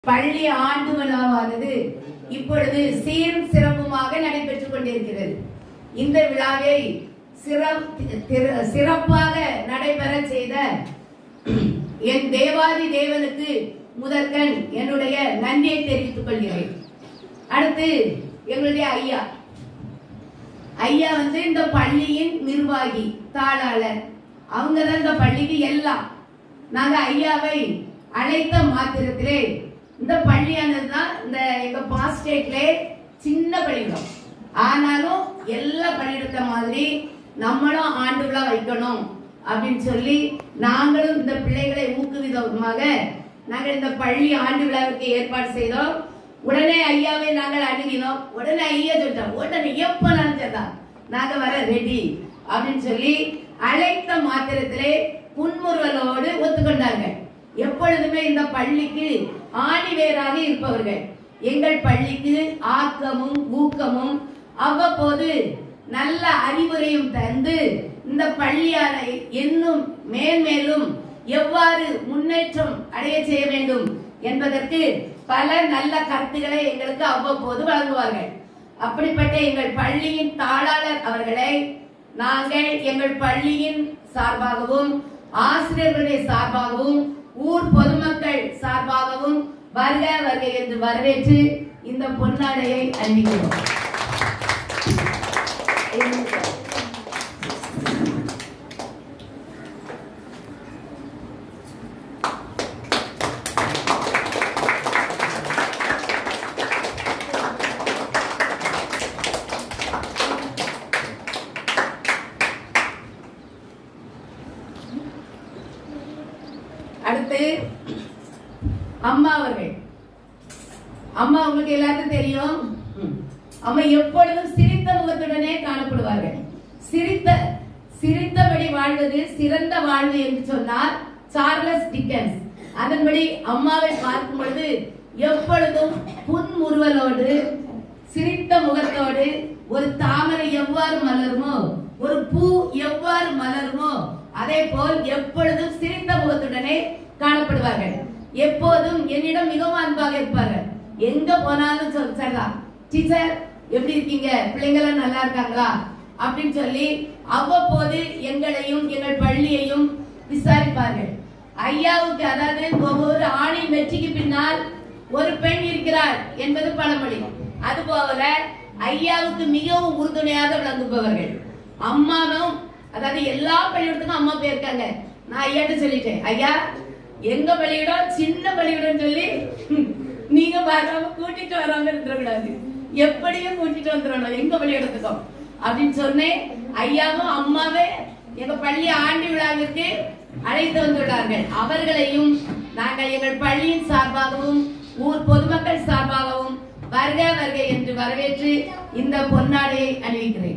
பள்ளி ஆண்டு விழாவானது இப்பொழுது சீரும் சிறப்புமாக நடைபெற்றுக் கொண்டிருக்கிறது இந்த விழாவை சிறப்- திரு- சிறப்பாக நடைபெற செய்த என் தேவாதி தேவனுக்கு முதற்கண் என்னுடைய நன்றியை தெரிவித்துக் கொள்கிறேன் அடுத்து எங்களுடைய ஐயா ஐயா வந்து இந்த பள்ளியின் நிர்வாகி தாளாளர் அவங்க தான் இந்த பள்ளிக்கு எல்லாம் நாங்க ஐயாவை அழைத்த மாத்திரத்திலே இந்த பள்ளியானது தான் இந்த எங்க பாஸ்டேட்ல சின்ன பள்ளிக்கூடம் ஆனாலும் எல்லா பள்ளியிடத்த மாதிரி நம்மளும் ஆண்டு விழா வைக்கணும் அப்படின்னு சொல்லி நாங்களும் இந்த பிள்ளைகளை ஊக்குவிதமாக நாங்கள் இந்த பள்ளி ஆண்டு விழாவிற்கு ஏற்பாடு செய்தோம் உடனே ஐயாவை நாங்கள் அணுகினோம் உடனே ஐயா சொல்லிட்டோம் உடனே எப்ப நினைச்சதா நாங்க வர ரெடி அப்படின்னு சொல்லி அழைத்த மாத்திரத்திலே புன்முறுவலோடு ஒத்துக்கொண்டாங்க எப்பொழுதுமே இந்த பள்ளிக்கு ஆணிவேராக இருப்பவர்கள் எங்கள் பள்ளிக்கு ஆக்கமும் ஊக்கமும் அவ்வப்போது நல்ல அறிவுரையும் தந்து இந்த பள்ளியாரை இன்னும் மேன்மேலும் எவ்வாறு முன்னேற்றம் அடைய செய்ய வேண்டும் என்பதற்கு பல நல்ல கருத்துக்களை எங்களுக்கு அவ்வப்போது வழங்குவார்கள் அப்படிப்பட்ட எங்கள் பள்ளியின் தாளாளர் அவர்களை நாங்கள் எங்கள் பள்ளியின் சார்பாகவும் ஆசிரியர்களுடைய சார்பாகவும் ஊர் பொதுமக்கள் சார்பாகவும் வருக வருக என்று வரவேற்று இந்த பொன்னாடையை அணிவிக்கிறோம் அடுத்து அம்மா அவர்கள் அம்மா உங்களுக்கு எல்லாருக்கும் தெரியும் ம். அம்மா எப்பொழுதும் சிரித்த முகத்துடனே காணப்படுவார்கள் சிரித்த சிரித்தபடி வாழ்வது சிறந்த வாழ்வு என்று சொன்னார் சார்லஸ் டிக்கன்ஸ் அதன்படி அம்மாவை பார்க்கும் பொழுது எப்பொழுதும் புன்முறுவலோடு சிரித்த முகத்தோடு ஒரு தாமரை எவ்வாறு மலருமோ ஒரு பூ எவ்வாறு மலருமோ அதே போல் எப்பொழுதும் சிரித்த முகத்துடனே காணப்படுவார்கள் எப்போதும் என்னிடம் மிகவும் அன்பாக இருப்பார்கள் எங்க போனாலும் சொல் சரிதான் டீச்சர் எப்படி இருக்கீங்க பிள்ளைங்களாம் நல்லா இருக்காங்களா அப்படின்னு சொல்லி அவ்வப்போது எங்களையும் எங்கள் பள்ளியையும் விசாரிப்பார்கள் ஐயாவுக்கு அதாவது ஒவ்வொரு ஆணின் வெற்றிக்கு பின்னால் ஒரு பெண் இருக்கிறார் என்பது பழமொழி அதுபோல ஐயாவுக்கு மிகவும் உறுதுணையாக விளங்குபவர்கள் அம்மாவும் அதாவது எல்லா பள்ளிக்கூடத்துக்கும் அம்மா போயிருக்காங்க நான் ஐயாட்ட சொல்லிட்டேன் ஐயா எங்க பள்ளிக்கூடம் சின்ன பள்ளிக்கூடம் சொல்லி நீங்க வராம கூட்டிட்டு வராம இருந்துடக்கூடாது எப்படியும் கூட்டிட்டு வந்துடணும் எங்க பள்ளிக்கூடத்துக்கும் அப்படின்னு சொன்னேன் ஐயாவும் அம்மாவே எங்க பள்ளி ஆண்டு விழாவிற்கு அழைத்து வந்துள்ளார்கள் அவர்களையும் நாங்கள் எங்கள் பள்ளியின் சார்பாகவும் ஊர் பொதுமக்கள் சார்பாகவும் வருக வருக என்று வரவேற்று இந்த பொன்னாடையை அணிவிக்கிறேன்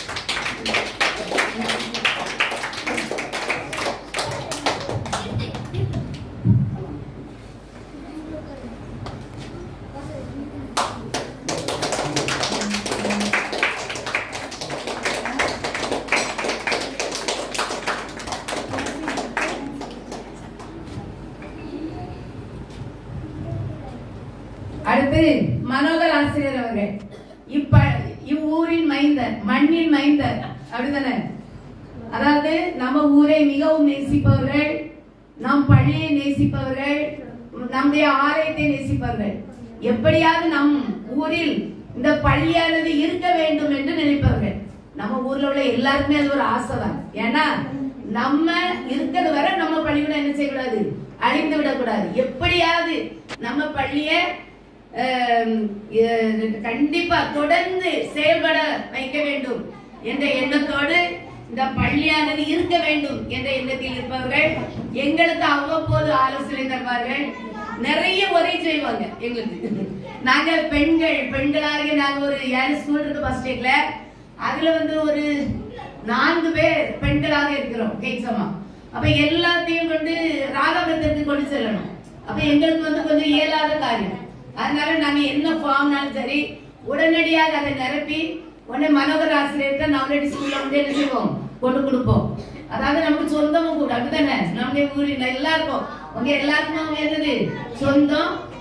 அடுத்து மனோகர் ஆசிரியர் அவர்கள் இப்ப இவ்வூரின் மைந்தர் மண்ணின் மைந்தர் அப்படிதானே அதாவது நம்ம ஊரை மிகவும் நேசிப்பவர்கள் நம் பள்ளியை நேசிப்பவர்கள் நம்முடைய ஆலயத்தை நேசிப்பவர்கள் எப்படியாவது நம் ஊரில் இந்த பள்ளியானது இருக்க வேண்டும் என்று நினைப்பவர்கள் நம்ம ஊர்ல உள்ள எல்லாருக்குமே அது ஒரு ஆசை தான் ஏன்னா நம்ம இருக்கிறது வரை நம்ம பள்ளிக்கூடம் என்ன செய்யக்கூடாது அழிந்து விடக்கூடாது எப்படியாவது நம்ம பள்ளிய ஆம், எ- கண்டிப்பா தொடர்ந்து செயல்பட வைக்க வேண்டும் என்ற எண்ணத்தோடு இந்த பள்ளியானது இருக்க வேண்டும் என்ற எண்ணத்தில் இருப்பவர்கள் எங்களுக்கு அவ்வப்போது ஆலோசனை தருவார்கள் நிறைய உரை செய்வாங்க எங்களுக்கு நாங்க பெண்கள் பெண்களாக நாங்க ஒரு ஏழு ஸ்கூல் இருக்கு பஸ் ஸ்டேட்ல அதுல வந்து ஒரு நான்கு பேர் பெண்களாக இருக்கிறோம் கேட்சமா அப்ப எல்லாத்தையும் கொண்டு ராகவத்திற்கு கொண்டு செல்லணும் அப்ப எங்களுக்கு வந்து கொஞ்சம் இயலாத காரியம் அதனால நாங்க என்ன ஃபார்ம்னாலும் சரி உடனடியாக அதை நிரப்பி உடனே மனோகர் ஆசிரியர்கிட்ட நம்மளுடைய ஸ்கூல்ல வந்து என்ன செய்வோம் கொண்டு கொடுப்போம் அதாவது நமக்கு சொந்தமும் கூட அப்படிதானே நம்முடைய ஊரில் எல்லாருக்கும் உங்க எல்லாருக்கும் என்னது சொந்தம்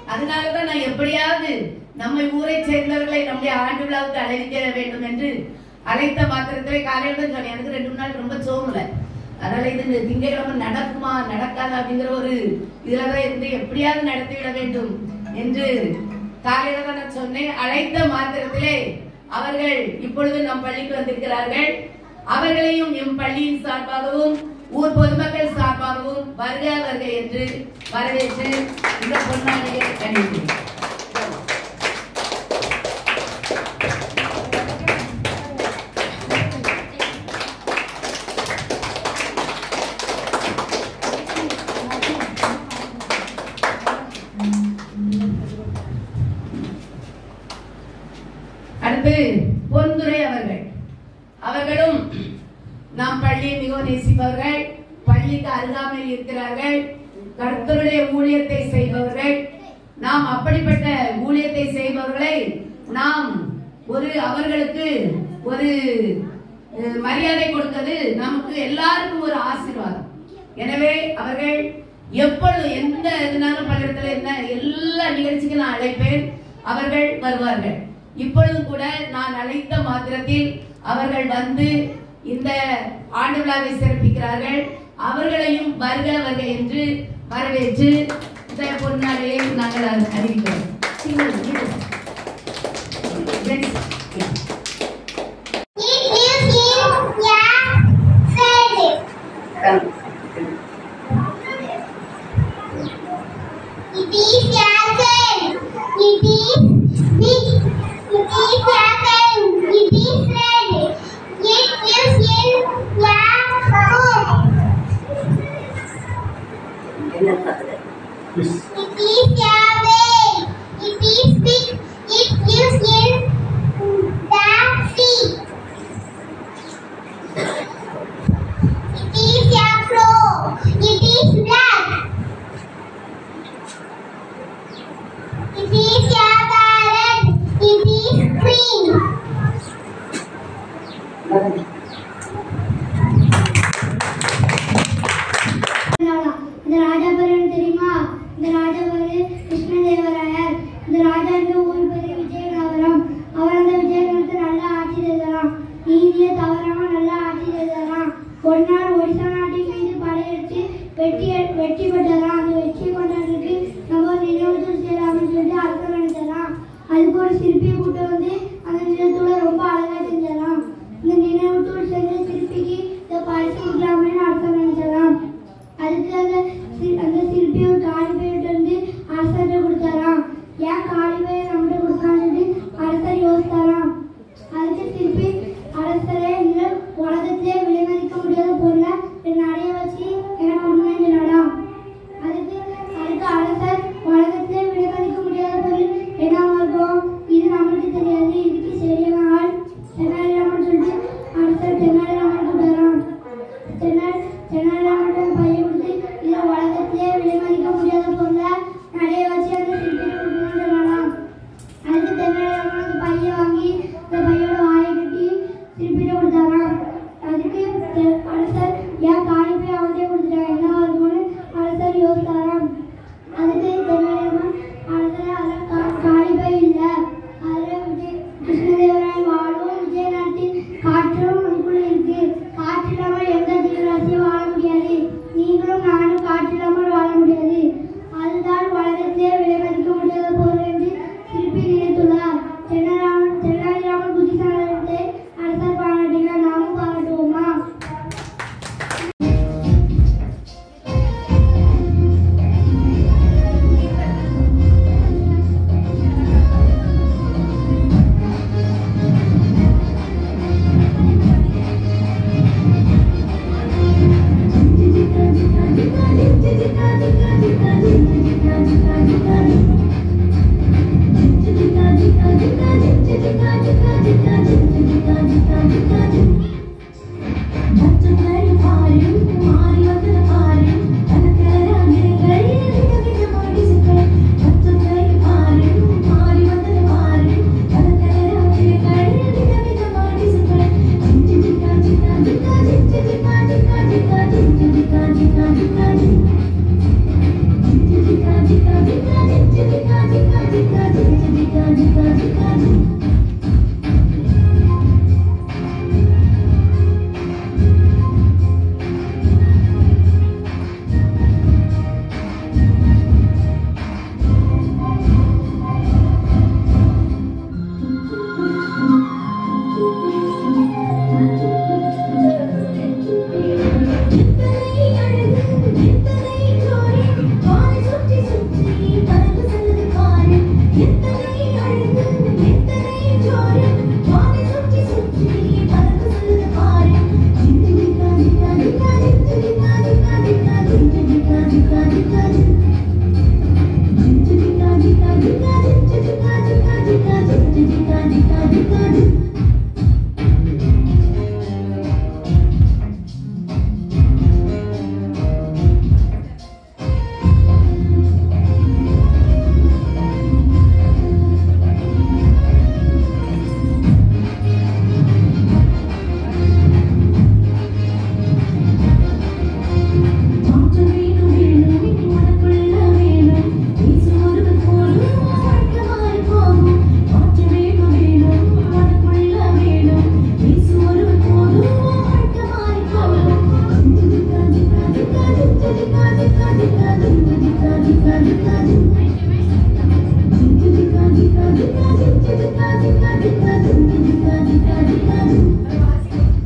அதனாலதான் நான் எப்படியாவது நம்ம ஊரை சேர்ந்தவர்களை நம்முடைய ஆண்டு விழாவுக்கு அழைக்க வேண்டும் என்று அழைத்த மாத்திரத்திலே காலையில தான் சொன்னேன் எனக்கு ரெண்டு மூணு நாள் ரொம்ப சோமல அதனால இது இந்த திங்கட்கிழமை நடக்குமா நடக்காதா அப்படிங்கிற ஒரு இதுலதான் இருந்து எப்படியாவது நடத்திவிட வேண்டும் என்று காலையில தான் நான் சொன்னேன் அழைத்த மாத்திரத்திலே அவர்கள் இப்பொழுது நம் பள்ளிக்கு வந்திருக்கிறார்கள் அவர்களையும் எம் பள்ளியின் சார்பாகவும் ஊர் பொதுமக்கள் சார்பாகவும் வருக வருக என்று வரவேற்று இந்த பொன்னாடியை அணிவிக்கிறேன் அடுத்து பொன்துரை அவர்கள் அவர்களும் நாம் பள்ளியை மிகவும் நேசிப்பவர்கள் பள்ளிக்கு அருகாமையில் இருக்கிறார்கள் கர்த்தருடைய ஊழியத்தை செய்பவர்கள் நாம் அப்படிப்பட்ட ஊழியத்தை செய்பவர்களை நாம் ஒரு அவர்களுக்கு ஒரு அஹ், மரியாதை கொடுத்தது நமக்கு எல்லாருக்கும் ஒரு ஆசீர்வாதம் எனவே அவர்கள் எப்பொழுது எந்த இதனாலும் பள்ளிடத்துல என்ன எல்லா நிகழ்ச்சிக்கும் நான் அழைப்பேன் அவர்கள் வருவார்கள் இப்பொழுதும் கூட நான் அழைத்த மாத்திரத்தில் அவர்கள் வந்து இந்த ஆண்டு விழாவை சிறப்பிக்கிறார்கள் அவர்களையும் வருக வருக என்று வரவேற்று இந்த பொன்னாடியை நாங்கள் அறிவிக்கிறோம்